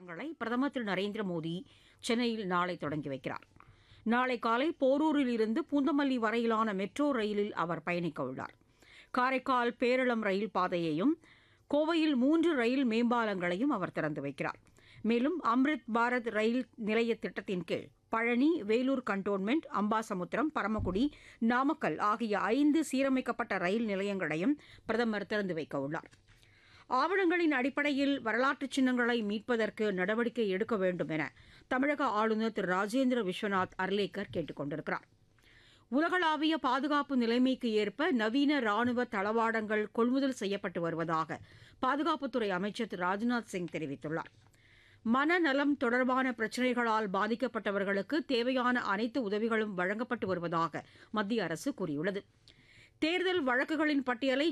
திட்டங்களை பிரதமர் திரு நரேந்திர மோடி சென்னையில் நாளை தொடங்கி வைக்கிறார் நாளை காலை போரூரில் இருந்து பூந்தமல்லி வரையிலான மெட்ரோ ரயிலில் அவர் பயணிக்க உள்ளார் காரைக்கால் பேரளம் ரயில் பாதையையும் கோவையில் மூன்று ரயில் மேம்பாலங்களையும் அவர் திறந்து வைக்கிறார் மேலும் அம்ரித் பாரத் ரயில் நிலைய திட்டத்தின் கீழ் பழனி வேலூர் கண்டோன்மெண்ட் அம்பாசமுத்திரம் பரமக்குடி நாமக்கல் ஆகிய ஐந்து சீரமைக்கப்பட்ட ரயில் நிலையங்களையும் பிரதமர் திறந்து வைக்க உள்ளார் ஆவணங்களின் அடிப்படையில் வரலாற்று சின்னங்களை மீட்பதற்கு நடவடிக்கை எடுக்க வேண்டும் என தமிழக ஆளுநர் திரு ராஜேந்திர விஸ்வநாத் அர்லேக்கர் கேட்டுக் கொண்டிருக்கிறார் உலகளாவிய பாதுகாப்பு நிலைமைக்கு ஏற்ப நவீன ராணுவ தளவாடங்கள் கொள்முதல் செய்யப்பட்டு வருவதாக பாதுகாப்புத்துறை அமைச்சர் திரு ராஜ்நாத் சிங் தெரிவித்துள்ளார் மனநலம் தொடர்பான பிரச்சினைகளால் பாதிக்கப்பட்டவர்களுக்கு தேவையான அனைத்து உதவிகளும் வழங்கப்பட்டு வருவதாக மத்திய அரசு கூறியுள்ளது தேர்தல் வழக்குகளின் பட்டியலை